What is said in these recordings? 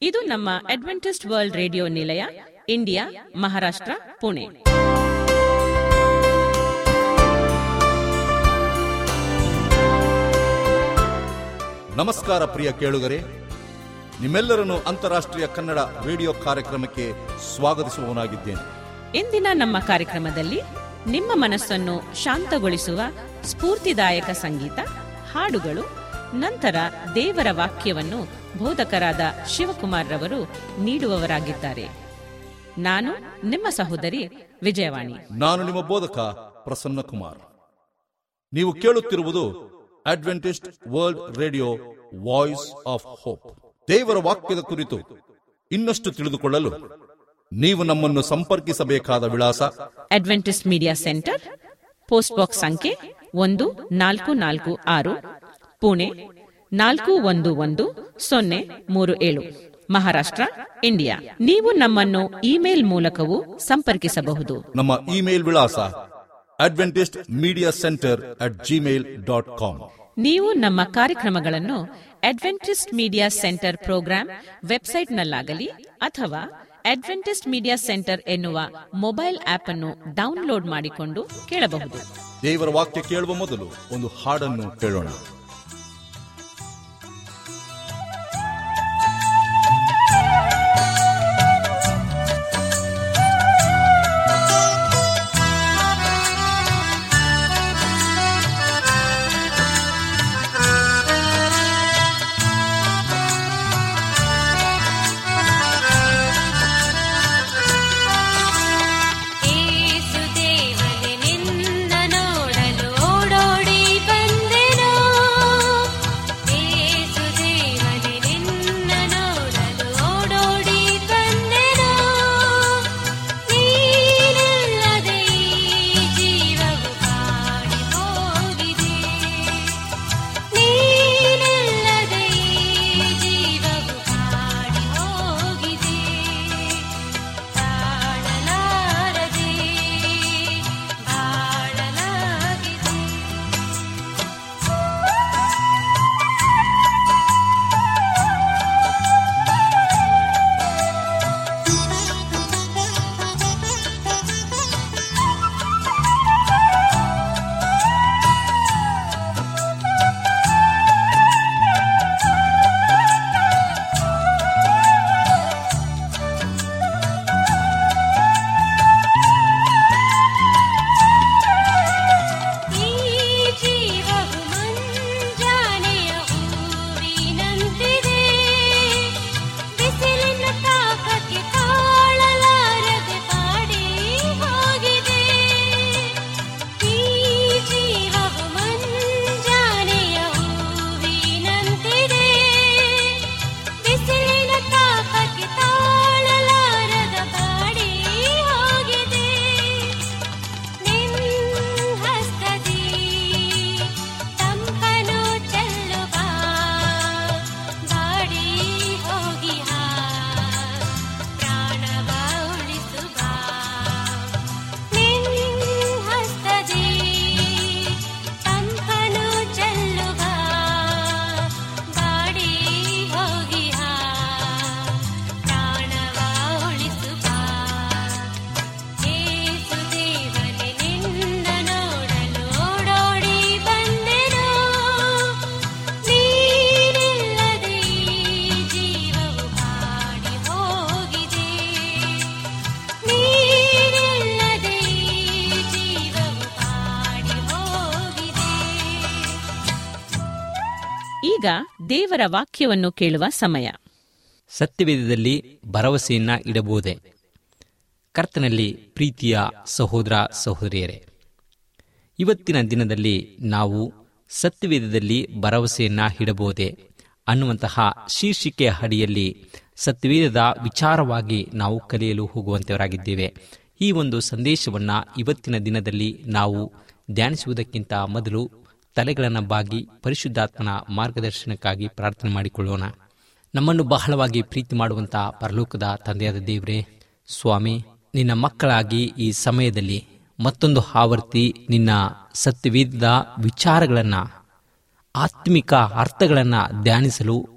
ಇದು ನಮ್ಮ Adventist world radio ನಿಲಯ ಇಂಡಿಯಾ ಮಹಾರಾಷ್ಟ್ರ ಪುಣೆ ನಮಸ್ಕಾರ ಪ್ರಿಯ ಕೇಳುಗರೆ ನಿಮ್ಮೆಲ್ಲರನ್ನು ಅಂತಾರಾಷ್ಟ್ರೀಯ ಕನ್ನಡ ರೇಡಿಯೋ ಕಾರ್ಯಕ್ರಮಕ್ಕೆ ಸ್ವಾಗತಿಸುವವನಾಗಿದ್ದೇನೆ ಇಂದಿನ ನಮ್ಮ ಕಾರ್ಯಕ್ರಮದಲ್ಲಿ ನಿಮ್ಮ ಮನಸ್ಸನ್ನು ಶಾಂತಗೊಳಿಸುವ ಸ್ಫೂರ್ತಿದಾಯಕ ಸಂಗೀತ ಹಾಡುಗಳು ನಂತರ ದೇವರ ವಾಕ್ಯವನ್ನು ಬೋಧಕರಾದ ಶಿವಕುಮಾರ್ ರವರು ನೀಡುವವರಾಗಿದ್ದಾರೆ ನಾನು ನಿಮ್ಮ ಸಹೋದರಿ ವಿಜಯವಾಣಿ ನಾನು ನಿಮ್ಮ ಬೋಧಕ ಪ್ರಸನ್ನ ಕುಮಾರ್ ನೀವು ಕೇಳುತ್ತಿರುವುದು Adventist world radio voice of hope ದೇವರ ವಾಕ್ಯದ ಕುರಿತು ಇನ್ನಷ್ಟು ತಿಳಿದುಕೊಳ್ಳಲು ನೀವು ನಮ್ಮನ್ನು ಸಂಪರ್ಕಿಸಬೇಕಾದ ವಿಳಾಸ Adventist media centre post box ಸಂಖ್ಯೆ ಒಂದು ನಾಲ್ಕು ನಾಲ್ಕು ಆರು ಪುಣೆ ನಾಲ್ಕು ಒಂದು ಒಂದು ಸೊನ್ನೆ ಮೂರು ಏಳು ಮಹಾರಾಷ್ಟ್ರ ಇಂಡಿಯಾ ನೀವು ನಮ್ಮನ್ನು ಇಮೇಲ್ ಮೂಲಕವೂ ಸಂಪರ್ಕಿಸಬಹುದು ನಮ್ಮ ಇಮೇಲ್ ವಿಳಾಸ Adventist media centre at Gmail dot com ನೀವು ನಮ್ಮ ಕಾರ್ಯಕ್ರಮಗಳನ್ನು ಅಡ್ವೆಂಟಿಸ್ಟ್ ಮೀಡಿಯಾ ಸೆಂಟರ್ ಪ್ರೋಗ್ರಾಂ ವೆಬ್ಸೈಟ್ನಲ್ಲಾಗಲಿ ಅಥವಾ ಅಡ್ವೆಂಟಿಸ್ಟ್ ಮೀಡಿಯಾ ಸೆಂಟರ್ ಎನ್ನುವ ಮೊಬೈಲ್ ಆಪ್ ಅನ್ನು ಡೌನ್ಲೋಡ್ ಮಾಡಿಕೊಂಡು ಕೇಳಬಹುದು ದೇವರ ವಾಕ್ಯ ಕೇಳುವ ಮೊದಲು ಒಂದು ಹಾಡನ್ನು ಕೇಳೋಣ ಏಸು ದೇವನೇ ನಿನ್ನ ನೋಡಲು ಓಡೋಡಿ ಬಂದೆನು ಏಸು ದೇವನೇ ನಿನ್ನ ನೋಡಲು ಓಡೋಡಿ ಬಂದೆನು ನೀನಿಲ್ಲದೆ ಈ ಜೀವವು ಕಾಡಿ ಹೋಗಿದೆ ನೀನಿಲ್ಲದೆ ಈ ಜೀವವು ಕಾಡಿ ಹೋಗಿದೆ ತಾಳಲಾರದೆ ಬಾಳಲಾಗಿದೆ ಈ ಜೀವವು ಮಂಜಾನೆಯ ಹೂವಿನಂತಿದೆ ಬಿಸಿಲಿನ ತಾಪಕ್ಕೆ ತಾಳಲಾರದೆ ಬಾಡಿ ಹೋಗಿದೆ ಈ ಜೀವವು ಮಂಜಾನೆಯ ಹೂವಿನಂತಿದೆ ಬಿಸಿಲಿನ ತಾಪಕ್ಕೆ ತಾಳಲಾರದ ಬಾಡಿ ಹೋಗಿದೆ ಹಸ್ತದಿ ತಂಪನು ಚೆಲ್ಲುವ ಬಾಡಿ ಹೋಗಿ ಪ್ರಾಣವ ಉಳಿಸುವ ಹಸ್ತದಿ ತಂಪನು ಚೆಲ್ಲುವ ಬಾಡಿ ಹೋಗಿ ಪ್ರಾಣವ ಉಳಿಸುವ ಏಸು ದೇವನೇ ನಿನ್ನ ನೋಡಲು ಓಡೋಡಿ ಬಂದೆನು ನೀನಿಲ್ಲದೆ ಈ ಜೀವವು ಕಾಡಿ ಹೋಗಿದೆ ನೀನಿಲ್ಲದೆ ಈ ಜೀವವು ಕಾಡಿ ಹೋಗಿದೆ ಈಗ ದೇವರ ವಾಕ್ಯವನ್ನು ಕೇಳುವ ಸಮಯ ಸತ್ಯವೇದದಲ್ಲಿ ಭರವಸೆಯನ್ನ ಇಡಬಹುದೇ ಕರ್ತನಲ್ಲಿ ಪ್ರೀತಿಯ ಸಹೋದರ ಸಹೋದರಿಯರೇ ಇವತ್ತಿನ ದಿನದಲ್ಲಿ ನಾವು ಸತ್ಯವೇದದಲ್ಲಿ ಭರವಸೆಯನ್ನ ಇಡಬಹುದೇ ಅನ್ನುವಂತಹ ಶೀರ್ಷಿಕೆಯ ಅಡಿಯಲ್ಲಿ ಸತ್ಯವೇದದ ವಿಚಾರವಾಗಿ ನಾವು ಕಲಿಯಲು ಹೋಗುವಂತವರಾಗಿದ್ದೇವೆ ಈ ಒಂದು ಸಂದೇಶವನ್ನ ಇವತ್ತಿನ ದಿನದಲ್ಲಿ ನಾವು ಧ್ಯಾನಿಸುವುದಕ್ಕಿಂತ ಮೊದಲು ತಲೆಗಳನ್ನು ಬಾಗಿ ಪರಿಶುದ್ಧಾತ್ಮನ ಮಾರ್ಗದರ್ಶನಕ್ಕಾಗಿ ಪ್ರಾರ್ಥನೆ ಮಾಡಿಕೊಳ್ಳೋಣ ನಮ್ಮನ್ನು ಬಹಳವಾಗಿ ಪ್ರೀತಿ ಮಾಡುವಂಥ ಪರಲೋಕದ ತಂದೆಯಾದ ದೇವರೇ ಸ್ವಾಮಿ ನಿನ್ನ ಮಕ್ಕಳಾಗಿ ಈ ಸಮಯದಲ್ಲಿ ಮತ್ತೊಂದು ಆವರ್ತಿ ನಿನ್ನ ಸತ್ಯವೇದದ ವಿಚಾರಗಳನ್ನು ಆತ್ಮಿಕ ಅರ್ಥಗಳನ್ನು ಧ್ಯಾನಿಸಲು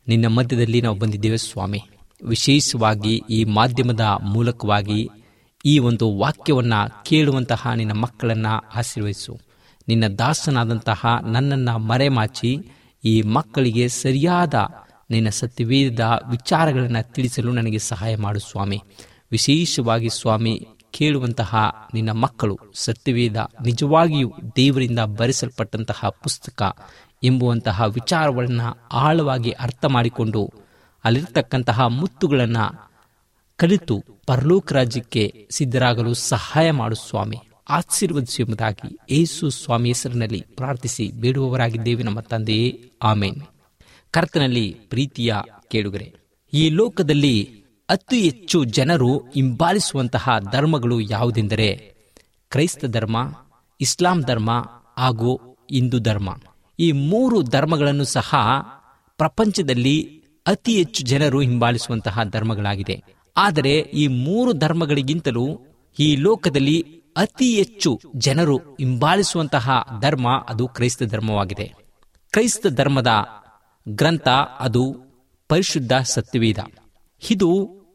ನಿನ್ನ ಮಧ್ಯದಲ್ಲಿ ನಾವು ಬಂದಿದ್ದೇವೆ ಸ್ವಾಮಿ ವಿಶೇಷವಾಗಿ ಈ ಮಾಧ್ಯಮದ ಮೂಲಕವಾಗಿ ಈ ಒಂದು ವಾಕ್ಯವನ್ನು ಕೇಳುವಂತಹ ನಿನ್ನ ಮಕ್ಕಳನ್ನು ಆಶೀರ್ವದಿಸು ನಿನ್ನ ದಾಸನಾದಂತಹ ನನ್ನನ್ನು ಮರೆಮಾಚಿ ಈ ಮಕ್ಕಳಿಗೆ ಸರಿಯಾದ ನಿನ್ನ ಸತ್ಯವೇದ ವಿಚಾರಗಳನ್ನು ತಿಳಿಸಲು ನನಗೆ ಸಹಾಯ ಮಾಡು ಸ್ವಾಮಿ ವಿಶೇಷವಾಗಿ ಸ್ವಾಮಿ ಕೇಳುವಂತಹ ನಿನ್ನ ಮಕ್ಕಳು ಸತ್ಯವೇದ ನಿಜವಾಗಿಯೂ ದೇವರಿಂದ ಬರೆಸಲ್ಪಟ್ಟಂತಹ ಪುಸ್ತಕ ಎಂಬುವಂತಹ ವಿಚಾರಗಳನ್ನು ಆಳವಾಗಿ ಅರ್ಥ ಮಾಡಿಕೊಂಡು ಅಲ್ಲಿರ್ತಕ್ಕಂತಹ ಮುತ್ತುಗಳನ್ನು ಕಲಿತು ಪರಲೋಕ ರಾಜ್ಯಕ್ಕೆ ಸಿದ್ಧರಾಗಲು ಸಹಾಯ ಮಾಡು ಸ್ವಾಮಿ ಆಶೀರ್ವದಿಸು ಎಂಬುದಾಗಿ ಏಸು ಸ್ವಾಮಿ ಹೆಸರಿನಲ್ಲಿ ಪ್ರಾರ್ಥಿಸಿ ಬೇಡುವವರಾಗಿದ್ದೇವೆ ನಮ್ಮ ತಂದೆಯೇ ಆಮೇನ್ ಕರ್ತನಲ್ಲಿ ಪ್ರೀತಿಯ ಕೇಳುಗರೆ ಈ ಲೋಕದಲ್ಲಿ ಅತಿ ಹೆಚ್ಚು ಜನರು ಹಿಂಬಾಲಿಸುವಂತಹ ಧರ್ಮಗಳು ಯಾವುದೆಂದರೆ ಕ್ರೈಸ್ತ ಧರ್ಮ ಇಸ್ಲಾಂ ಧರ್ಮ ಹಾಗೂ ಹಿಂದೂ ಧರ್ಮ ಈ ಮೂರು ಧರ್ಮಗಳನ್ನು ಸಹ ಪ್ರಪಂಚದಲ್ಲಿ ಅತಿ ಹೆಚ್ಚು ಜನರು ಹಿಂಬಾಲಿಸುವಂತಹ ಧರ್ಮಗಳಾಗಿದೆ ಆದರೆ ಈ ಮೂರು ಧರ್ಮಗಳಿಗಿಂತಲೂ ಈ ಲೋಕದಲ್ಲಿ ಅತಿ ಹೆಚ್ಚು ಜನರು ಹಿಂಬಾಲಿಸುವಂತಹ ಧರ್ಮ ಅದು ಕ್ರೈಸ್ತ ಧರ್ಮವಾಗಿದೆ ಕ್ರೈಸ್ತ ಧರ್ಮದ ಗ್ರಂಥ ಅದು ಪರಿಶುದ್ಧ ಸತ್ಯವೇದ ಇದು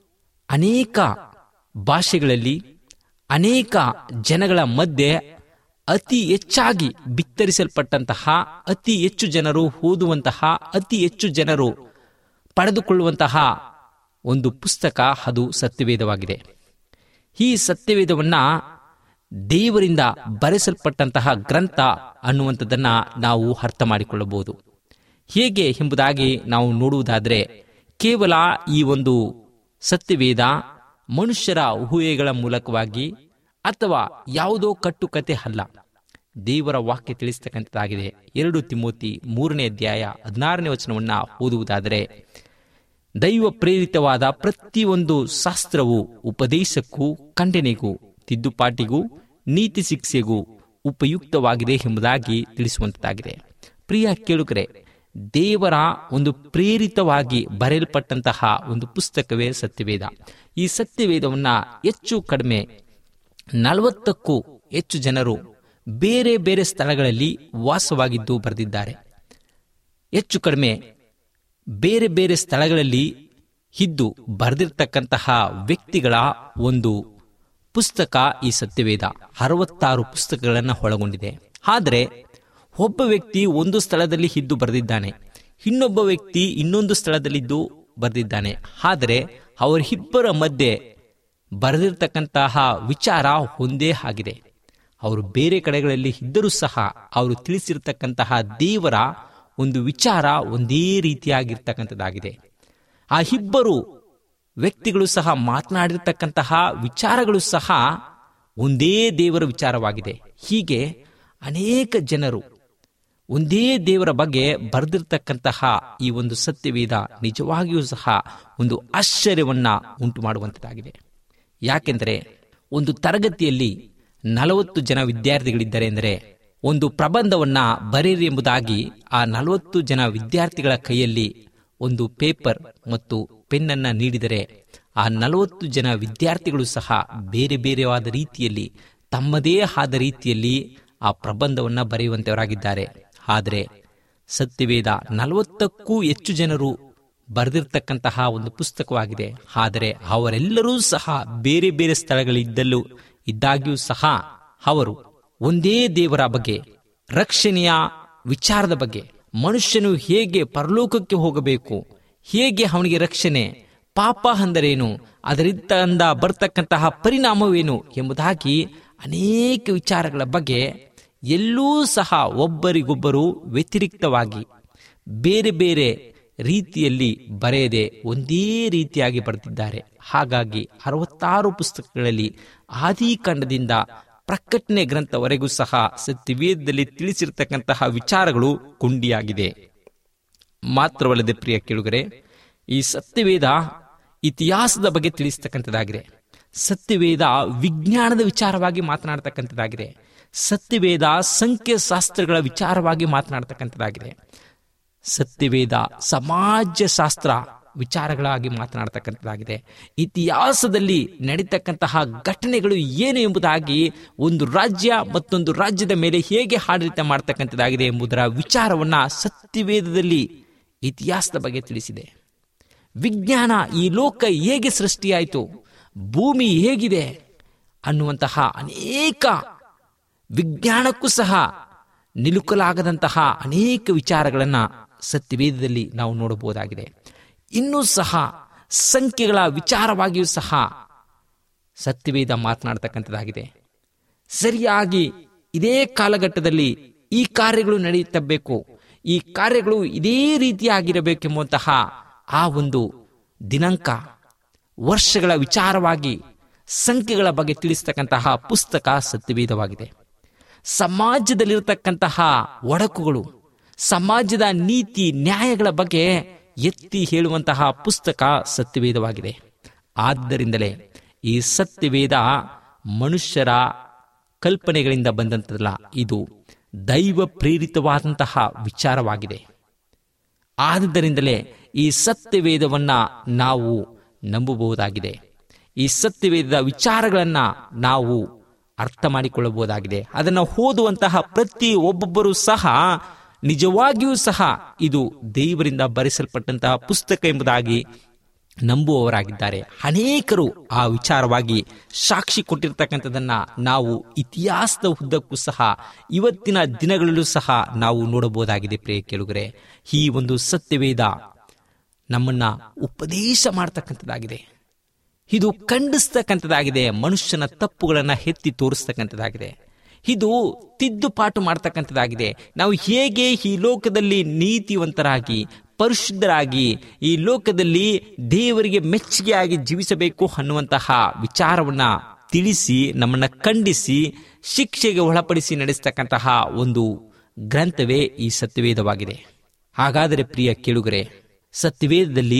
ಅನೇಕ ಭಾಷೆಗಳಲ್ಲಿ ಅನೇಕ ಜನಗಳ ಮಧ್ಯೆ ಅತಿ ಹೆಚ್ಚಾಗಿ ಬಿತ್ತರಿಸಲ್ಪಟ್ಟಂತಹ ಅತಿ ಹೆಚ್ಚು ಜನರು ಓದುವಂತಹ ಅತಿ ಹೆಚ್ಚು ಜನರು ಪಡೆದುಕೊಳ್ಳುವಂತಹ ಒಂದು ಪುಸ್ತಕ ಅದು ಸತ್ಯವೇದವಾಗಿದೆ ಈ ಸತ್ಯವೇದವನ್ನ ದೇವರಿಂದ ಬರೆಸಲ್ಪಟ್ಟಂತಹ ಗ್ರಂಥ ಅನ್ನುವಂಥದ್ದನ್ನ ನಾವು ಅರ್ಥ ಮಾಡಿಕೊಳ್ಳಬಹುದು ಹೇಗೆ ಎಂಬುದಾಗಿ ನಾವು ನೋಡುವುದಾದರೆ ಕೇವಲ ಈ ಒಂದು ಸತ್ಯವೇದ ಮನುಷ್ಯರ ಊಹೆಗಳ ಮೂಲಕವಾಗಿ ಅಥವಾ ಯಾವುದೋ ಕಟ್ಟುಕತೆ ಅಲ್ಲ ದೇವರ ವಾಕ್ಯ ತಿಳಿಸ್ತಕ್ಕಂಥದ್ದಾಗಿದೆ ಎರಡು ತಿಮೋತಿ ಮೂರನೇ ಅಧ್ಯಾಯ ಹದಿನಾರನೇ ವಚನವನ್ನ ಓದುವುದಾದರೆ ದೈವ ಪ್ರೇರಿತವಾದ ಪ್ರತಿಯೊಂದು ಶಾಸ್ತ್ರವು ಉಪದೇಶಕ್ಕೂ ಖಂಡನೆಗೂ ತಿದ್ದುಪಾಟಿಗೂ ನೀತಿ ಶಿಕ್ಷೆಗೂ ಉಪಯುಕ್ತವಾಗಿದೆ ಎಂಬುದಾಗಿ ತಿಳಿಸುವಂತದ್ದಾಗಿದೆ ಪ್ರಿಯ ಕೇಳುಗರೆ ದೇವರ ಒಂದು ಪ್ರೇರಿತವಾಗಿ ಬರೆಯಲ್ಪಟ್ಟಂತಹ ಒಂದು ಪುಸ್ತಕವೇ ಸತ್ಯವೇದ ಈ ಸತ್ಯವೇದವನ್ನ ಹೆಚ್ಚು ಕಡಿಮೆ ನಲವತ್ತಕ್ಕೂ ಹೆಚ್ಚು ಜನರು ಬೇರೆ ಬೇರೆ ಸ್ಥಳಗಳಲ್ಲಿ ವಾಸವಾಗಿದ್ದು ಬರೆದಿದ್ದಾರೆ ಹೆಚ್ಚು ಕಡಿಮೆ ಬೇರೆ ಬೇರೆ ಸ್ಥಳಗಳಲ್ಲಿ ಇದ್ದು ಬರೆದಿರ್ತಕ್ಕಂತಹ ವ್ಯಕ್ತಿಗಳ ಒಂದು ಪುಸ್ತಕ ಈ ಸತ್ಯವೇದ ಅರವತ್ತಾರು ಪುಸ್ತಕಗಳನ್ನು ಒಳಗೊಂಡಿದೆ ಆದರೆ ಒಬ್ಬ ವ್ಯಕ್ತಿ ಒಂದು ಸ್ಥಳದಲ್ಲಿ ಇದ್ದು ಬರೆದಿದ್ದಾನೆ ಇನ್ನೊಬ್ಬ ವ್ಯಕ್ತಿ ಇನ್ನೊಂದು ಸ್ಥಳದಲ್ಲಿದ್ದು ಬರೆದಿದ್ದಾನೆ ಆದರೆ ಅವರಿಬ್ಬರ ಮಧ್ಯೆ ಬರೆದಿರ್ತಕ್ಕಂತಹ ವಿಚಾರ ಒಂದೇ ಆಗಿದೆ ಅವರು ಬೇರೆ ಕಡೆಗಳಲ್ಲಿ ಇದ್ದರೂ ಸಹ ಅವರು ತಿಳಿಸಿರ್ತಕ್ಕಂತಹ ದೇವರ ಒಂದು ವಿಚಾರ ಒಂದೇ ರೀತಿಯಾಗಿರ್ತಕ್ಕಂಥದ್ದಾಗಿದೆ ಆ ಇಬ್ಬರು ವ್ಯಕ್ತಿಗಳು ಸಹ ಮಾತನಾಡಿರ್ತಕ್ಕಂತಹ ವಿಚಾರಗಳು ಸಹ ಒಂದೇ ದೇವರ ವಿಚಾರವಾಗಿದೆ ಹೀಗೆ ಅನೇಕ ಜನರು ಒಂದೇ ದೇವರ ಬಗ್ಗೆ ಬರೆದಿರ್ತಕ್ಕಂತಹ ಈ ಒಂದು ಸತ್ಯವೇದ ನಿಜವಾಗಿಯೂ ಸಹ ಒಂದು ಆಶ್ಚರ್ಯವನ್ನ ಉಂಟು ಮಾಡುವಂಥದ್ದಾಗಿದೆ ಯಾಕೆಂದರೆ ಒಂದು ತರಗತಿಯಲ್ಲಿ ನಲವತ್ತು ಜನ ವಿದ್ಯಾರ್ಥಿಗಳಿದ್ದಾರೆ ಎಂದರೆ ಒಂದು ಪ್ರಬಂಧವನ್ನ ಬರೆಯಿರಿ ಎಂಬುದಾಗಿ ಆ ನಲವತ್ತು ಜನ ವಿದ್ಯಾರ್ಥಿಗಳ ಕೈಯಲ್ಲಿ ಒಂದು ಪೇಪರ್ ಮತ್ತು ಪೆನ್ನನ್ನ ನೀಡಿದರೆ ಆ ನಲವತ್ತು ಜನ ವಿದ್ಯಾರ್ಥಿಗಳು ಸಹ ಬೇರೆ ಬೇರೆವಾದ ರೀತಿಯಲ್ಲಿ ತಮ್ಮದೇ ಆದ ರೀತಿಯಲ್ಲಿ ಆ ಪ್ರಬಂಧವನ್ನ ಬರೆಯುವಂತವರಾಗಿದ್ದಾರೆ ಆದರೆ ಸತ್ಯವೇದ ನಲವತ್ತಕ್ಕೂ ಹೆಚ್ಚು ಜನರು ಬರೆದಿರ್ತಕ್ಕಂತಹ ಒಂದು ಪುಸ್ತಕವಾಗಿದೆ ಆದರೆ ಅವರೆಲ್ಲರೂ ಸಹ ಬೇರೆ ಬೇರೆ ಸ್ಥಳಗಳಿದ್ದಲ್ಲೂ ಇದ್ದಾಗ್ಯೂ ಸಹ ಅವರು ಒಂದೇ ದೇವರ ಬಗ್ಗೆ ರಕ್ಷಣೆಯ ವಿಚಾರದ ಬಗ್ಗೆ ಮನುಷ್ಯನು ಹೇಗೆ ಪರಲೋಕಕ್ಕೆ ಹೋಗಬೇಕು ಹೇಗೆ ಅವನಿಗೆ ರಕ್ಷಣೆ ಪಾಪ ಅಂದರೇನು ಅದರಿಂದ ಬರ್ತಕ್ಕಂತಹ ಪರಿಣಾಮವೇನು ಎಂಬುದಾಗಿ ಅನೇಕ ವಿಚಾರಗಳ ಬಗ್ಗೆ ಎಲ್ಲೂ ಸಹ ಒಬ್ಬರಿಗೊಬ್ಬರು ವ್ಯತಿರಿಕ್ತವಾಗಿ ಬೇರೆ ಬೇರೆ ರೀತಿಯಲ್ಲಿ ಬರೆಯದೆ ಒಂದೇ ರೀತಿಯಾಗಿ ಬರೆದಿದ್ದಾರೆ ಹಾಗಾಗಿ ಅರವತ್ತಾರು ಪುಸ್ತಕಗಳಲ್ಲಿ ಆದಿಕಾಂಡದಿಂದ ಪ್ರಕಟಣೆ ಗ್ರಂಥವರೆಗೂ ಸಹ ಸತ್ಯವೇದದಲ್ಲಿ ತಿಳಿಸಿರ್ತಕ್ಕಂತಹ ವಿಚಾರಗಳು ಕೊಂಡಿಯಾಗಿದೆ ಮಾತ್ರವಲ್ಲದೆ ಪ್ರಿಯ ಕೇಳುಗರೆ ಈ ಸತ್ಯವೇದ ಇತಿಹಾಸದ ಬಗ್ಗೆ ತಿಳಿಸ್ತಕ್ಕಂಥದ್ದಾಗಿದೆ ಸತ್ಯವೇದ ವಿಜ್ಞಾನದ ವಿಚಾರವಾಗಿ ಮಾತನಾಡ್ತಕ್ಕಂಥದ್ದಾಗಿದೆ ಸತ್ಯವೇದ ಸಂಖ್ಯಾಶಾಸ್ತ್ರಗಳ ವಿಚಾರವಾಗಿ ಮಾತನಾಡ್ತಕ್ಕಂಥದ್ದಾಗಿದೆ ಸತ್ಯವೇದ ಸಮಾಜಶಾಸ್ತ್ರ ವಿಚಾರಗಳಾಗಿ ಮಾತನಾಡ್ತಕ್ಕಂಥದ್ದಾಗಿದೆ ಇತಿಹಾಸದಲ್ಲಿ ನಡೀತಕ್ಕಂತಹ ಘಟನೆಗಳು ಏನು ಎಂಬುದಾಗಿ ಒಂದು ರಾಜ್ಯ ಮತ್ತೊಂದು ರಾಜ್ಯದ ಮೇಲೆ ಹೇಗೆ ಆಡಳಿತ ಮಾಡ್ತಕ್ಕಂಥದ್ದಾಗಿದೆ ಎಂಬುದರ ವಿಚಾರವನ್ನ ಸತ್ಯವೇದದಲ್ಲಿ ಇತಿಹಾಸದ ಬಗ್ಗೆ ತಿಳಿಸಿದೆ ವಿಜ್ಞಾನ ಈ ಲೋಕ ಹೇಗೆ ಸೃಷ್ಟಿಯಾಯಿತು ಭೂಮಿ ಹೇಗಿದೆ ಅನ್ನುವಂತಹ ಅನೇಕ ವಿಜ್ಞಾನಕ್ಕೂ ಸಹ ನಿಲುಕಲಾಗದಂತಹ ಅನೇಕ ವಿಚಾರಗಳನ್ನು ಸತ್ಯವೇದದಲ್ಲಿ ನಾವು ನೋಡಬಹುದಾಗಿದೆ ಇನ್ನೂ ಸಹ ಸಂಖ್ಯೆಗಳ ವಿಚಾರವಾಗಿಯೂ ಸಹ ಸತ್ಯವೇದ ಮಾತನಾಡ್ತಕ್ಕಂಥದ್ದಾಗಿದೆ ಸರಿಯಾಗಿ ಇದೇ ಕಾಲಘಟ್ಟದಲ್ಲಿ ಈ ಕಾರ್ಯಗಳು ನಡೆಯುತ್ತಬೇಕು ಈ ಕಾರ್ಯಗಳು ಇದೇ ರೀತಿಯಾಗಿರಬೇಕೆಂಬುವಂತಹ ಆ ಒಂದು ದಿನಾಂಕ ವರ್ಷಗಳ ವಿಚಾರವಾಗಿ ಸಂಖ್ಯೆಗಳ ಬಗ್ಗೆ ತಿಳಿಸ್ತಕ್ಕಂತಹ ಪುಸ್ತಕ ಸತ್ಯವೇದವಾಗಿದೆ ಸಮಾಜದಲ್ಲಿರತಕ್ಕಂತಹ ಒಡಕುಗಳು ಸಮಾಜದ ನೀತಿ ನ್ಯಾಯಗಳ ಬಗ್ಗೆ ಎತ್ತಿ ಹೇಳುವಂತಹ ಪುಸ್ತಕ ಸತ್ಯವೇದವಾಗಿದೆ ಆದ್ದರಿಂದಲೇ ಈ ಸತ್ಯವೇದ ಮನುಷ್ಯರ ಕಲ್ಪನೆಗಳಿಂದ ಬಂದಂತಲ್ಲ ಇದು ದೈವ ಪ್ರೇರಿತವಾದಂತಹ ವಿಚಾರವಾಗಿದೆ ಆದ್ದರಿಂದಲೇ ಈ ಸತ್ಯವೇದವನ್ನ ನಾವು ನಂಬಬಹುದಾಗಿದೆ ಈ ಸತ್ಯವೇದದ ವಿಚಾರಗಳನ್ನ ನಾವು ಅರ್ಥ ಮಾಡಿಕೊಳ್ಳಬಹುದಾಗಿದೆ ಅದನ್ನು ಓದುವಂತಹ ಪ್ರತಿ ಒಬ್ಬೊಬ್ಬರು ಸಹ ನಿಜವಾಗಿಯೂ ಸಹ ಇದು ದೇವರಿಂದ ಬರೆಸಲ್ಪಟ್ಟಂತಹ ಪುಸ್ತಕ ಎಂಬುದಾಗಿ ನಂಬುವವರಾಗಿದ್ದಾರೆ ಅನೇಕರು ಆ ವಿಚಾರವಾಗಿ ಸಾಕ್ಷಿ ಕೊಟ್ಟಿರ್ತಕ್ಕಂಥದ್ದನ್ನ ನಾವು ಇತಿಹಾಸದ ಉದ್ದಕ್ಕೂ ಸಹ ಇವತ್ತಿನ ದಿನಗಳಲ್ಲೂ ಸಹ ನಾವು ನೋಡಬಹುದಾಗಿದೆ ಪ್ರಿಯ ಕೇಳುಗರೆ ಈ ಒಂದು ಸತ್ಯವೇದ ನಮ್ಮನ್ನ ಉಪದೇಶ ಮಾಡ್ತಕ್ಕಂಥದ್ದಾಗಿದೆ ಇದು ಖಂಡಿಸ್ತಕ್ಕಂಥದ್ದಾಗಿದೆ ಮನುಷ್ಯನ ತಪ್ಪುಗಳನ್ನ ಎತ್ತಿ ತೋರಿಸ್ತಕ್ಕಂಥದ್ದಾಗಿದೆ ಇದು ತಿದ್ದುಪಾಟು ಮಾಡ್ತಕ್ಕಂಥದ್ದಾಗಿದೆ ನಾವು ಹೇಗೆ ಈ ಲೋಕದಲ್ಲಿ ನೀತಿವಂತರಾಗಿ ಪರಿಶುದ್ಧರಾಗಿ ಈ ಲೋಕದಲ್ಲಿ ದೇವರಿಗೆ ಮೆಚ್ಚುಗೆಯಾಗಿ ಜೀವಿಸಬೇಕು ಅನ್ನುವಂತಹ ವಿಚಾರವನ್ನ ತಿಳಿಸಿ ನಮ್ಮನ್ನ ಖಂಡಿಸಿ ಶಿಕ್ಷೆಗೆ ಒಳಪಡಿಸಿ ನಡೆಸ್ತಕ್ಕಂತಹ ಒಂದು ಗ್ರಂಥವೇ ಈ ಸತ್ಯವೇದವಾಗಿದೆ ಹಾಗಾದರೆ ಪ್ರಿಯ ಕೇಳುಗರೆ ಸತ್ಯವೇದದಲ್ಲಿ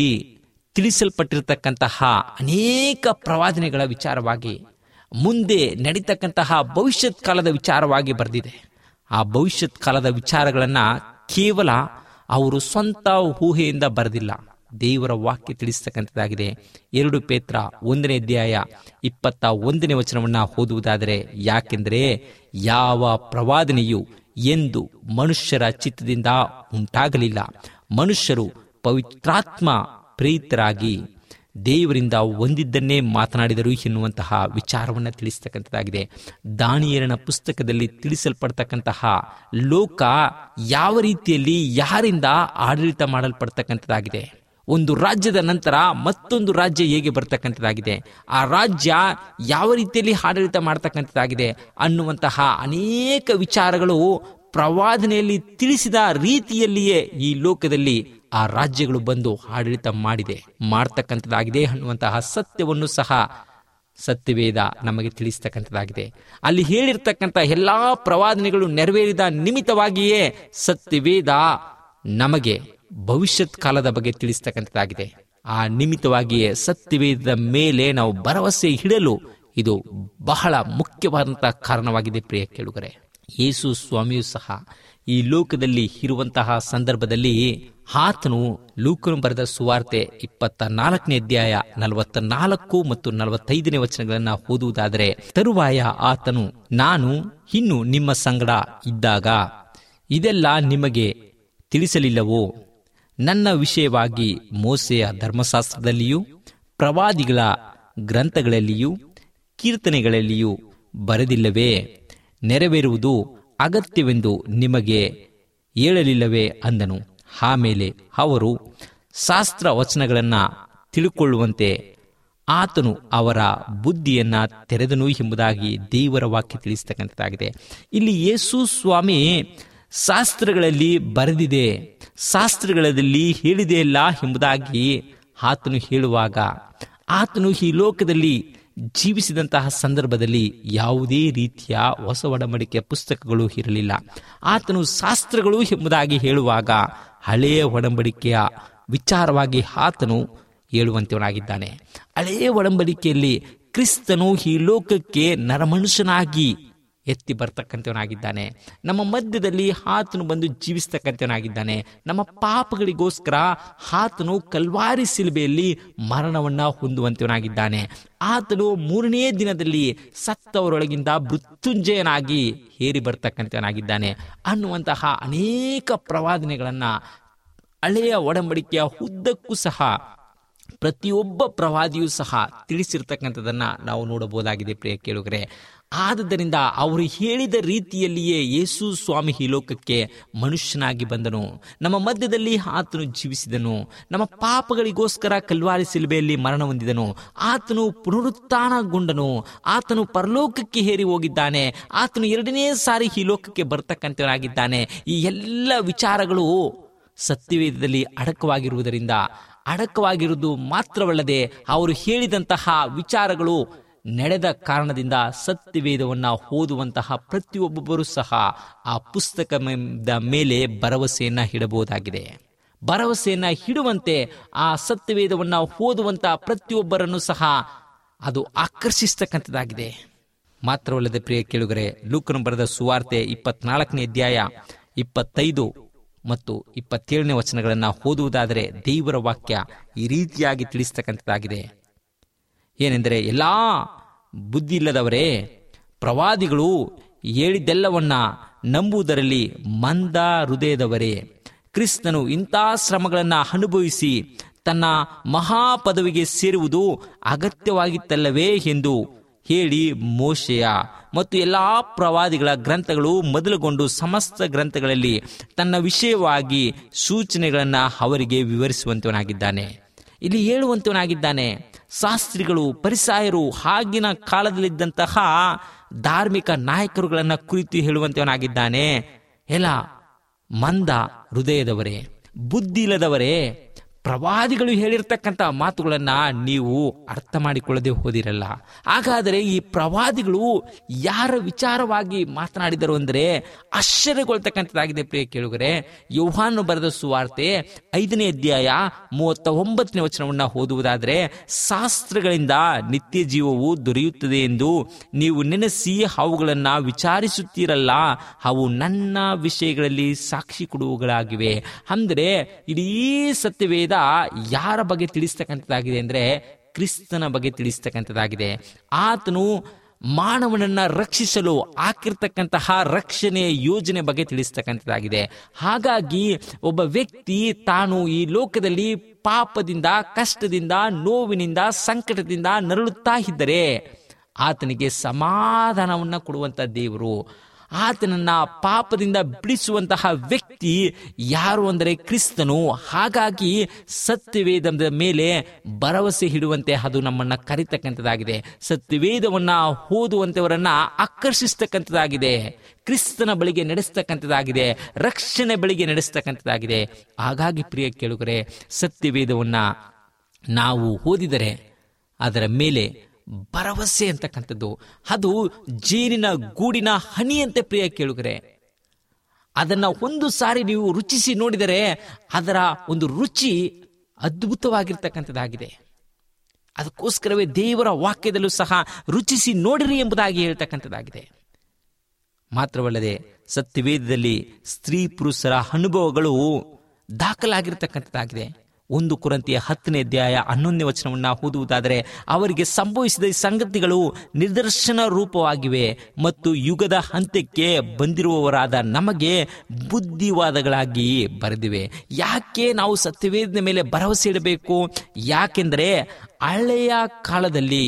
ತಿಳಿಸಲ್ಪಟ್ಟಿರತಕ್ಕಂತಹ ಅನೇಕ ಪ್ರವಾದನೆಗಳ ವಿಚಾರವಾಗಿ ಮುಂದೆ ನಡೀತಕ್ಕಂತಹ ಭವಿಷ್ಯತ್ ಕಾಲದ ವಿಚಾರವಾಗಿ ಬರೆದಿದೆ ಆ ಭವಿಷ್ಯತ್ ಕಾಲದ ವಿಚಾರಗಳನ್ನ ಕೇವಲ ಅವರು ಸ್ವಂತ ಊಹೆಯಿಂದ ಬರೆದಿಲ್ಲ ದೇವರ ವಾಕ್ಯ ತಿಳಿಸ್ತಕ್ಕಂಥದ್ದಾಗಿದೆ ಎರಡು ಪೇತ್ರ ಒಂದನೇ ಅಧ್ಯಾಯ ಇಪ್ಪತ್ತ ಒಂದನೇ ವಚನವನ್ನ ಓದುವುದಾದರೆ ಯಾಕೆಂದರೆ ಯಾವ ಪ್ರವಾದನೆಯು ಎಂದು ಮನುಷ್ಯರ ಚಿತ್ತದಿಂದ ಉಂಟಾಗಲಿಲ್ಲ ಮನುಷ್ಯರು ಪವಿತ್ರಾತ್ಮ ಪ್ರೇರಿತರಾಗಿ ದೇವರಿಂದ ಒಂದಿದ್ದನ್ನೇ ಮಾತನಾಡಿದರು ಎನ್ನುವಂತಹ ವಿಚಾರವನ್ನು ತಿಳಿಸ್ತಕ್ಕಂಥದ್ದಾಗಿದೆ ದಾನಿಯರನ ಪುಸ್ತಕದಲ್ಲಿ ತಿಳಿಸಲ್ಪಡ್ತಕ್ಕಂತಹ ಲೋಕ ಯಾವ ರೀತಿಯಲ್ಲಿ ಯಾರಿಂದ ಆಡಳಿತ ಮಾಡಲ್ಪಡ್ತಕ್ಕಂಥದ್ದಾಗಿದೆ ಒಂದು ರಾಜ್ಯದ ನಂತರ ಮತ್ತೊಂದು ರಾಜ್ಯ ಹೇಗೆ ಬರ್ತಕ್ಕಂಥದ್ದಾಗಿದೆ ಆ ರಾಜ್ಯ ಯಾವ ರೀತಿಯಲ್ಲಿ ಆಡಳಿತ ಮಾಡ್ತಕ್ಕಂಥದ್ದಾಗಿದೆ ಅನ್ನುವಂತಹ ಅನೇಕ ವಿಚಾರಗಳು ಪ್ರವಾದನೆಯಲ್ಲಿ ತಿಳಿಸಿದ ರೀತಿಯಲ್ಲಿಯೇ ಈ ಲೋಕದಲ್ಲಿ ಆ ರಾಜ್ಯಗಳು ಬಂದು ಆಡಳಿತ ಮಾಡಿದೆ ಮಾಡ್ತಕ್ಕಂಥದ್ದಾಗಿದೆ ಅನ್ನುವಂತಹ ಸತ್ಯವನ್ನು ಸಹ ಸತ್ಯವೇದ ನಮಗೆ ತಿಳಿಸ್ತಕ್ಕಂಥದ್ದಾಗಿದೆ ಅಲ್ಲಿ ಹೇಳಿರ್ತಕ್ಕಂಥ ಎಲ್ಲಾ ಪ್ರವಾದನೆಗಳು ನೆರವೇರಿದ ನಿಮಿತ್ತವಾಗಿಯೇ ಸತ್ಯವೇದ ನಮಗೆ ಭವಿಷ್ಯತ್ ಕಾಲದ ಬಗ್ಗೆ ತಿಳಿಸ್ತಕ್ಕಂಥದ್ದಾಗಿದೆ ಆ ನಿಮಿತ್ತವಾಗಿಯೇ ಸತ್ಯವೇದದ ಮೇಲೆ ನಾವು ಭರವಸೆ ಇಡಲು ಇದು ಬಹಳ ಮುಖ್ಯವಾದಂತಹ ಕಾರಣವಾಗಿದೆ ಪ್ರಿಯ ಕೇಳುಗರೆ ಯೇಸು ಸ್ವಾಮಿಯು ಸಹ ಈ ಲೋಕದಲ್ಲಿ ಇರುವಂತಹ ಸಂದರ್ಭದಲ್ಲಿ ಆತನು ಲೂಕನು ಬರೆದ ಸುವಾರ್ತೆ ಇಪ್ಪತ್ತ ನಾಲ್ಕನೇ ಅಧ್ಯಾಯ ನಲವತ್ತ ನಾಲ್ಕು ಮತ್ತು ನಲವತ್ತೈದನೇ ವಚನಗಳನ್ನ ಓದುವುದಾದರೆ ತರುವಾಯ ಆತನು ನಾನು ಇನ್ನು ನಿಮ್ಮ ಸಂಗಡ ಇದ್ದಾಗ ಇದೆಲ್ಲ ನಿಮಗೆ ತಿಳಿಸಲಿಲ್ಲವೋ ನನ್ನ ವಿಷಯವಾಗಿ ಮೋಸೆಯ ಧರ್ಮಶಾಸ್ತ್ರದಲ್ಲಿಯೂ ಪ್ರವಾದಿಗಳ ಗ್ರಂಥಗಳಲ್ಲಿಯೂ ಕೀರ್ತನೆಗಳಲ್ಲಿಯೂ ಬರೆದಿಲ್ಲವೇ ನೆರವೇರುವುದು ಅಗತ್ಯವೆಂದು ನಿಮಗೆ ಹೇಳಲಿಲ್ಲವೇ ಅಂದನು ಆಮೇಲೆ ಅವರು ಶಾಸ್ತ್ರ ವಚನಗಳನ್ನು ತಿಳುಕೊಳ್ಳುವಂತೆ ಆತನು ಅವರ ಬುದ್ಧಿಯನ್ನ ತೆರೆದನು ಎಂಬುದಾಗಿ ದೇವರ ವಾಕ್ಯ ತಿಳಿಸ್ತಕ್ಕಂಥದ್ದಾಗಿದೆ ಇಲ್ಲಿ ಯೇಸು ಸ್ವಾಮಿ ಶಾಸ್ತ್ರಗಳಲ್ಲಿ ಬರೆದಿದೆ ಶಾಸ್ತ್ರಗಳಲ್ಲಿ ಹೇಳಿದೆಯಲ್ಲ ಎಂಬುದಾಗಿ ಆತನು ಹೇಳುವಾಗ ಆತನು ಈ ಲೋಕದಲ್ಲಿ ಜೀವಿಸಿದಂತಹ ಸಂದರ್ಭದಲ್ಲಿ ಯಾವುದೇ ರೀತಿಯ ಹೊಸ ಒಡಂಬಡಿಕೆಯ ಪುಸ್ತಕಗಳು ಇರಲಿಲ್ಲ ಆತನು ಶಾಸ್ತ್ರಗಳು ಎಂಬುದಾಗಿ ಹೇಳುವಾಗ ಹಳೆಯ ಒಡಂಬಡಿಕೆಯ ವಿಚಾರವಾಗಿ ಆತನು ಹೇಳುವಂತವನಾಗಿದ್ದಾನೆ ಹಳೆಯ ಒಡಂಬಡಿಕೆಯಲ್ಲಿ ಕ್ರಿಸ್ತನು ಈ ಲೋಕಕ್ಕೆ ನರಮನುಷ್ಯನಾಗಿ ಎತ್ತಿ ಬರ್ತಕ್ಕಂಥವನಾಗಿದ್ದಾನೆ ನಮ್ಮ ಮಧ್ಯದಲ್ಲಿ ಆತನು ಬಂದು ಜೀವಿಸ್ತಕ್ಕಂಥವನಾಗಿದ್ದಾನೆ ನಮ್ಮ ಪಾಪಗಳಿಗೋಸ್ಕರ ಆತನು ಕಲ್ವಾರಿ ಸಿಲುಬೆಯಲ್ಲಿ ಮರಣವನ್ನ ಹೊಂದುವಂತವನಾಗಿದ್ದಾನೆ ಆತನು ಮೂರನೇ ದಿನದಲ್ಲಿ ಸತ್ತವರೊಳಗಿಂದ ಮೃತ್ಯುಂಜಯನಾಗಿ ಹೇರಿ ಬರ್ತಕ್ಕಂಥವನಾಗಿದ್ದಾನೆ ಅನ್ನುವಂತಹ ಅನೇಕ ಪ್ರವಾದನೆಗಳನ್ನ ಹಳೆಯ ಒಡಂಬಡಿಕೆಯ ಉದ್ದಕ್ಕೂ ಸಹ ಪ್ರತಿಯೊಬ್ಬ ಪ್ರವಾದಿಯೂ ಸಹ ತಿಳಿಸಿರ್ತಕ್ಕಂಥದ್ದನ್ನ ನಾವು ನೋಡಬಹುದಾಗಿದೆ ಪ್ರಿಯ ಕೇಳುಗರೆ ಆದುದರಿಂದ ಅವರು ಹೇಳಿದ ರೀತಿಯಲ್ಲಿಯೇ ಯೇಸು ಸ್ವಾಮಿ ಈ ಲೋಕಕ್ಕೆ ಮನುಷ್ಯನಾಗಿ ಬಂದನು ನಮ್ಮ ಮಧ್ಯದಲ್ಲಿ ಆತನು ಜೀವಿಸಿದನು ನಮ್ಮ ಪಾಪಗಳಿಗೋಸ್ಕರ ಕಲ್ವಾರಿ ಸಿಲುಬೆಯಲ್ಲಿ ಮರಣ ಹೊಂದಿದನು ಆತನು ಪುನರುತ್ಥಾನಗೊಂಡನು ಆತನು ಪರಲೋಕಕ್ಕೆ ಹೇರಿ ಹೋಗಿದ್ದಾನೆ ಆತನು ಎರಡನೇ ಸಾರಿ ಈ ಲೋಕಕ್ಕೆ ಬರ್ತಕ್ಕಂಥವನಾಗಿದ್ದಾನೆ ಈ ಎಲ್ಲ ವಿಚಾರಗಳು ಸತ್ಯವೇದದಲ್ಲಿ ಅಡಕವಾಗಿರುವುದರಿಂದ ಅಡಕವಾಗಿರುವುದು ಮಾತ್ರವಲ್ಲದೆ ಅವರು ಹೇಳಿದಂತಹ ವಿಚಾರಗಳು ನಡೆದ ಕಾರಣದಿಂದ ಸತ್ಯವೇದವನ್ನ ಓದುವಂತಹ ಪ್ರತಿಯೊಬ್ಬೊಬ್ಬರೂ ಸಹ ಆ ಪುಸ್ತಕದ ಮೇಲೆ ಭರವಸೆಯನ್ನ ಇಡಬಹುದಾಗಿದೆ ಭರವಸೆಯನ್ನ ಇಡುವಂತೆ ಆ ಸತ್ಯವೇದವನ್ನ ಓದುವಂತಹ ಪ್ರತಿಯೊಬ್ಬರನ್ನು ಸಹ ಅದು ಆಕರ್ಷಿಸ್ತಕ್ಕಂಥದ್ದಾಗಿದೆ ಮಾತ್ರವಲ್ಲದೆ ಪ್ರಿಯ ಕೇಳುಗರೆ ಲೂಕನು ಬರೆದ ಸುವಾರ್ತೆ ಇಪ್ಪತ್ನಾಲ್ಕನೇ ಅಧ್ಯಾಯ ಇಪ್ಪತ್ತೈದು ಮತ್ತು ಇಪ್ಪತ್ತೇಳನೇ ವಚನಗಳನ್ನು ಓದುವುದಾದರೆ ದೇವರ ವಾಕ್ಯ ಈ ರೀತಿಯಾಗಿ ತಿಳಿಸ್ತಕ್ಕಂಥದ್ದಾಗಿದೆ ಏನೆಂದರೆ ಎಲ್ಲಾ ಬುದ್ಧಿ ಇಲ್ಲದವರೇ ಪ್ರವಾದಿಗಳು ಹೇಳಿದ್ದೆಲ್ಲವನ್ನ ನಂಬುವುದರಲ್ಲಿ ಮಂದ ಹೃದಯದವರೇ ಕ್ರಿಸ್ತನು ಇಂಥ ಶ್ರಮಗಳನ್ನು ಅನುಭವಿಸಿ ತನ್ನ ಮಹಾಪದವಿಗೆ ಸೇರುವುದು ಅಗತ್ಯವಾಗಿತ್ತಲ್ಲವೇ ಎಂದು ಹೇಳಿ ಮೋಶೆಯ ಮತ್ತು ಎಲ್ಲಾ ಪ್ರವಾದಿಗಳ ಗ್ರಂಥಗಳು ಮೊದಲುಗೊಂಡು ಸಮಸ್ತ ಗ್ರಂಥಗಳಲ್ಲಿ ತನ್ನ ವಿಷಯವಾಗಿ ಸೂಚನೆಗಳನ್ನು ಅವರಿಗೆ ವಿವರಿಸುವಂತವನಾಗಿದ್ದಾನೆ ಇಲ್ಲಿ ಹೇಳುವಂತವನಾಗಿದ್ದಾನೆ ಶಾಸ್ತ್ರಿಗಳು ಪರಿಸಾಯರು ಆಗಿನ ಕಾಲದಲ್ಲಿದ್ದಂತಹ ಧಾರ್ಮಿಕ ನಾಯಕರುಗಳನ್ನ ಕುರಿತು ಹೇಳುವಂತವನಾಗಿದ್ದಾನೆ ಎಲ್ಲ ಮಂದ ಹೃದಯದವರೇ ಬುದ್ಧಿ ಇಲ್ಲದವರೇ ಪ್ರವಾದಿಗಳು ಹೇಳಿರ್ತಕ್ಕಂಥ ಮಾತುಗಳನ್ನ ನೀವು ಅರ್ಥ ಮಾಡಿಕೊಳ್ಳದೆ ಹೋದಿರಲ್ಲ ಹಾಗಾದರೆ ಈ ಪ್ರವಾದಿಗಳು ಯಾರ ವಿಚಾರವಾಗಿ ಮಾತನಾಡಿದರು ಅಂದರೆ ಆಶ್ಚರ್ಯಗೊಳ್ತಕ್ಕಂಥದ್ದಾಗಿದೆ ಪ್ರಿಯ ಕೇಳುಗರೆ ಯೌಹಾನು ಬರೆದ ಸುವಾರ್ತೆ ಐದನೇ ಅಧ್ಯಾಯ ಮೂವತ್ತ ಒಂಬತ್ತನೇ ವಚನವನ್ನ ಓದುವುದಾದರೆ ಶಾಸ್ತ್ರಗಳಿಂದ ನಿತ್ಯ ಜೀವವು ದೊರೆಯುತ್ತದೆ ಎಂದು ನೀವು ನೆನೆಸಿ ಅವುಗಳನ್ನ ವಿಚಾರಿಸುತ್ತೀರಲ್ಲ ಅವು ನನ್ನ ವಿಷಯಗಳಲ್ಲಿ ಸಾಕ್ಷಿ ಕೊಡುವುಗಳಾಗಿವೆ ಅಂದರೆ ಇಡೀ ಸತ್ಯವೇದ ಯಾರ ಬಗ್ಗೆ ತಿಳಿಸ್ತಕ್ಕಂಥದ್ದಾಗಿದೆ ಅಂದ್ರೆ ಕ್ರಿಸ್ತನ ಬಗ್ಗೆ ತಿಳಿಸ್ತಕ್ಕಂಥದ್ದಾಗಿದೆ ಆತನು ಮಾನವನನ್ನ ರಕ್ಷಿಸಲು ಹಾಕಿರ್ತಕ್ಕಂತಹ ರಕ್ಷಣೆಯ ಯೋಜನೆ ಬಗ್ಗೆ ತಿಳಿಸ್ತಕ್ಕಂಥದ್ದಾಗಿದೆ ಹಾಗಾಗಿ ಒಬ್ಬ ವ್ಯಕ್ತಿ ತಾನು ಈ ಲೋಕದಲ್ಲಿ ಪಾಪದಿಂದ ಕಷ್ಟದಿಂದ ನೋವಿನಿಂದ ಸಂಕಟದಿಂದ ನರಳುತ್ತಾ ಇದ್ದರೆ ಆತನಿಗೆ ಸಮಾಧಾನವನ್ನ ಕೊಡುವಂತ ದೇವರು ಆತನನ್ನ ಪಾಪದಿಂದ ಬಿಡಿಸುವಂತಹ ವ್ಯಕ್ತಿ ಯಾರು ಅಂದರೆ ಕ್ರಿಸ್ತನು ಹಾಗಾಗಿ ಸತ್ಯವೇದದ ಮೇಲೆ ಭರವಸೆ ಇಡುವಂತೆ ಅದು ನಮ್ಮನ್ನ ಕರಿತಕ್ಕಂಥದ್ದಾಗಿದೆ ಸತ್ಯವೇದವನ್ನ ಓದುವಂತವರನ್ನ ಆಕರ್ಷಿಸ್ತಕ್ಕಂಥದ್ದಾಗಿದೆ ಕ್ರಿಸ್ತನ ಬಳಿಗೆ ನಡೆಸ್ತಕ್ಕಂಥದ್ದಾಗಿದೆ ರಕ್ಷಣೆ ಬಳಿಗೆ ನಡೆಸ್ತಕ್ಕಂಥದ್ದಾಗಿದೆ ಹಾಗಾಗಿ ಪ್ರಿಯ ಕೇಳುಗರೆ ಸತ್ಯವೇದವನ್ನ ನಾವು ಓದಿದರೆ ಅದರ ಮೇಲೆ ಭರವಸೆ ಅಂತಕ್ಕಂಥದ್ದು ಅದು ಜೇನಿನ ಗೂಡಿನ ಹನಿಯಂತೆ ಪ್ರಿಯ ಕೇಳುಗರೆ ಅದನ್ನ ಒಂದು ಸಾರಿ ನೀವು ರುಚಿಸಿ ನೋಡಿದರೆ ಅದರ ಒಂದು ರುಚಿ ಅದ್ಭುತವಾಗಿರ್ತಕ್ಕಂಥದ್ದಾಗಿದೆ ಅದಕ್ಕೋಸ್ಕರವೇ ದೇವರ ವಾಕ್ಯದಲ್ಲೂ ಸಹ ರುಚಿಸಿ ನೋಡಿರಿ ಎಂಬುದಾಗಿ ಹೇಳ್ತಕ್ಕಂಥದ್ದಾಗಿದೆ ಮಾತ್ರವಲ್ಲದೆ ಸತ್ಯವೇದದಲ್ಲಿ ಸ್ತ್ರೀ ಪುರುಷರ ಅನುಭವಗಳು ದಾಖಲಾಗಿರ್ತಕ್ಕಂಥದ್ದಾಗಿದೆ ಒಂದು ಕುರಂತಿಯ ಹತ್ತನೇ ಅಧ್ಯಾಯ ಹನ್ನೊಂದನೇ ವಚನವನ್ನ ಓದುವುದಾದರೆ ಅವರಿಗೆ ಸಂಭವಿಸಿದ ಈ ಸಂಗತಿಗಳು ನಿದರ್ಶನ ರೂಪವಾಗಿವೆ ಮತ್ತು ಯುಗದ ಅಂತ್ಯಕ್ಕೆ ಬಂದಿರುವವರಾದ ನಮಗೆ ಬುದ್ಧಿವಾದಗಳಾಗಿ ಬರೆದಿವೆ ಯಾಕೆ ನಾವು ಸತ್ಯವೇದನ ಮೇಲೆ ಭರವಸೆ ಇಡಬೇಕು ಯಾಕೆಂದರೆ ಹಳೆಯ ಕಾಲದಲ್ಲಿ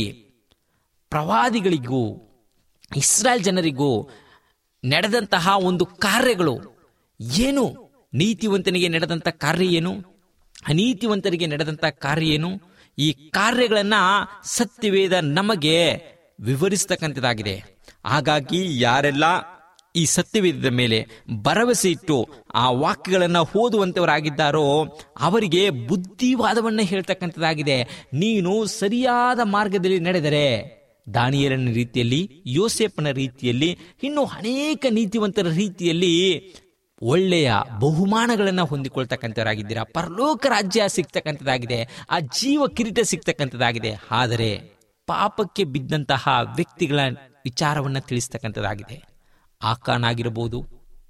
ಪ್ರವಾದಿಗಳಿಗೂ ಇಸ್ರಾಯೇಲ್ ಜನರಿಗೂ ನಡೆದಂತಹ ಒಂದು ಕಾರ್ಯಗಳು ಏನು ನೀತಿವಂತನಿಗೆ ನಡೆದಂತ ಕಾರ್ಯ ಏನು ಅನೀತಿವಂತರಿಗೆ ನಡೆದಂತ ಕಾರ್ಯ ಏನು ಈ ಕಾರ್ಯಗಳನ್ನ ಸತ್ಯವೇದ ನಮಗೆ ವಿವರಿಸ್ತಕ್ಕಂಥದ್ದಾಗಿದೆ ಹಾಗಾಗಿ ಯಾರೆಲ್ಲ ಈ ಸತ್ಯವೇದದ ಮೇಲೆ ಭರವಸೆ ಇಟ್ಟು ಆ ವಾಕ್ಯಗಳನ್ನ ಓದುವಂತವರಾಗಿದ್ದಾರೋ ಅವರಿಗೆ ಬುದ್ಧಿವಾದವನ್ನ ಹೇಳ್ತಕ್ಕಂಥದ್ದಾಗಿದೆ ನೀನು ಸರಿಯಾದ ಮಾರ್ಗದಲ್ಲಿ ನಡೆದರೆ ದಾನಿಯರನ ರೀತಿಯಲ್ಲಿ ಯೋಸೇಪನ ರೀತಿಯಲ್ಲಿ ಇನ್ನು ಅನೇಕ ನೀತಿವಂತರ ರೀತಿಯಲ್ಲಿ ಒಳ್ಳೆಯ ಬಹುಮಾನಗಳನ್ನು ಹೊಂದಿಕೊಳ್ತಕ್ಕಂಥವರಾಗಿದ್ದೀರಾ ಪರಲೋಕ ರಾಜ್ಯ ಸಿಗ್ತಕ್ಕಂಥದ್ದಾಗಿದೆ ಆ ಜೀವ ಕಿರೀಟ ಸಿಗ್ತಕ್ಕಂಥದ್ದಾಗಿದೆ ಆದರೆ ಪಾಪಕ್ಕೆ ಬಿದ್ದಂತಹ ವ್ಯಕ್ತಿಗಳ ವಿಚಾರವನ್ನ ತಿಳಿಸ್ತಕ್ಕಂಥದ್ದಾಗಿದೆ ಆಕಾನಾಗಿರಬಹುದು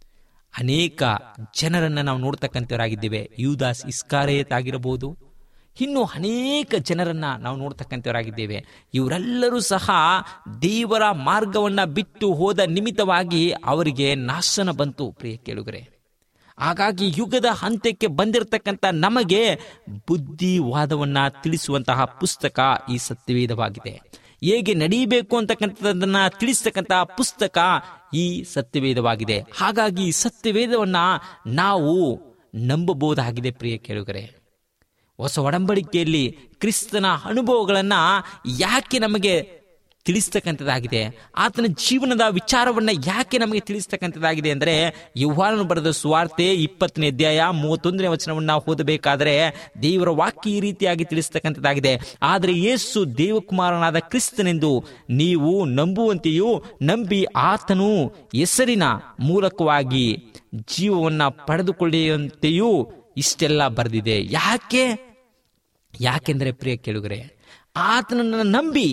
ಅನೇಕ ಜನರನ್ನ ನಾವು ನೋಡ್ತಕ್ಕಂಥವರಾಗಿದ್ದೇವೆ ಯೂದಾಸ್ ಇಸ್ಕಾರೇತ್ ಆಗಿರಬಹುದು ಇನ್ನು ಅನೇಕ ಜನರನ್ನ ನಾವು ನೋಡ್ತಕ್ಕಂಥವರಾಗಿದ್ದೇವೆ ಇವರೆಲ್ಲರೂ ಸಹ ದೇವರ ಮಾರ್ಗವನ್ನ ಬಿಟ್ಟು ಹೋದ ನಿಮಿತ್ತವಾಗಿ ಅವರಿಗೆ ನಾಶನ ಬಂತು ಪ್ರಿಯ ಕೇಳುಗರೆ ಹಾಗಾಗಿ ಯುಗದ ಹಂತಕ್ಕೆ ಬಂದಿರತಕ್ಕಂಥ ನಮಗೆ ಬುದ್ಧಿವಾದವನ್ನ ತಿಳಿಸುವಂತಹ ಪುಸ್ತಕ ಈ ಸತ್ಯವೇದವಾಗಿದೆ ಹೇಗೆ ನಡೀಬೇಕು ಅಂತಕ್ಕಂಥದ್ದನ್ನ ತಿಳಿಸ್ತಕ್ಕಂತಹ ಪುಸ್ತಕ ಈ ಸತ್ಯವೇದವಾಗಿದೆ ಹಾಗಾಗಿ ಈ ಸತ್ಯವೇದವನ್ನ ನಾವು ನಂಬಬಹುದಾಗಿದೆ ಪ್ರಿಯ ಕೇಳುಗರೆ ಹೊಸ ಒಡಂಬಡಿಕೆಯಲ್ಲಿ ಕ್ರಿಸ್ತನ ಅನುಭವಗಳನ್ನ ಯಾಕೆ ನಮಗೆ ತಿಳಿಸ್ತಕ್ಕಂಥದ್ದಾಗಿದೆ ಆತನ ಜೀವನದ ವಿಚಾರವನ್ನ ಯಾಕೆ ನಮಗೆ ತಿಳಿಸ್ತಕ್ಕಂಥದ್ದಾಗಿದೆ ಅಂದರೆ ಯುವಾನನು ಬರೆದ ಸುವಾರ್ತೆ ಇಪ್ಪತ್ತನೇ ಅಧ್ಯಾಯ ಮೂವತ್ತೊಂದನೇ ವಚನವನ್ನ ಓದಬೇಕಾದ್ರೆ ದೇವರ ವಾಕ್ಯ ಈ ರೀತಿಯಾಗಿ ತಿಳಿಸ್ತಕ್ಕಂಥದ್ದಾಗಿದೆ ಆದರೆ ಯೇಸು ದೇವಕುಮಾರನಾದ ಕ್ರಿಸ್ತನೆಂದು ನೀವು ನಂಬುವಂತೆಯೂ ನಂಬಿ ಆತನು ಹೆಸರಿನ ಮೂಲಕವಾಗಿ ಜೀವವನ್ನ ಪಡೆದುಕೊಳ್ಳುವಂತೆಯೂ ಇಷ್ಟೆಲ್ಲ ಬರೆದಿದೆ ಯಾಕೆ ಯಾಕೆಂದರೆ ಪ್ರಿಯ ಕೇಳುಗರೆ ಆತನನ್ನು ನಂಬಿ